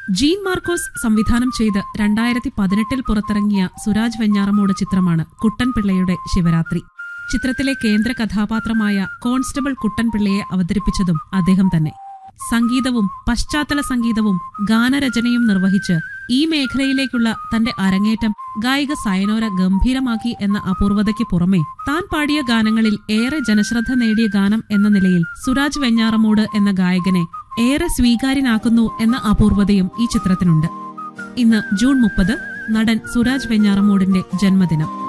gene Markose സംവിധാനം ചെയ്ത് രണ്ടായിരത്തി പതിനെട്ടിൽ പുറത്തിറങ്ങിയ സുരാജ് വെഞ്ഞാറമൂട് ചിത്രമാണ് കുട്ടൻപിള്ളയുടെ ശിവരാത്രി ചിത്രത്തിലെ കേന്ദ്ര കഥാപാത്രമായ കോൺസ്റ്റബിൾ കുട്ടൻപിള്ളയെ അവതരിപ്പിച്ചതും അദ്ദേഹം തന്നെ സംഗീതവും പശ്ചാത്തല സംഗീതവും ഗാനരചനയും നിർവഹിച്ച് ഈ മേഖലയിലേക്കുള്ള തന്റെ അരങ്ങേറ്റം ഗായിക സയനോര ഗംഭീരമാക്കി എന്ന അപൂർവതയ്ക്ക് പുറമെ താൻ പാടിയ ഗാനങ്ങളിൽ ഏറെ ജനശ്രദ്ധ നേടിയ ഗാനം എന്ന നിലയിൽ സുരാജ് വെഞ്ഞാറമൂട് എന്ന ഗായകനെ ഏറെ സ്വീകാര്യനാക്കുന്നു എന്ന അപൂർവതയും ഈ ചിത്രത്തിനുണ്ട് ഇന്ന് ജൂൺ മുപ്പത് നടൻ സുരാജ് വെഞ്ഞാറമൂടിന്റെ ജന്മദിനം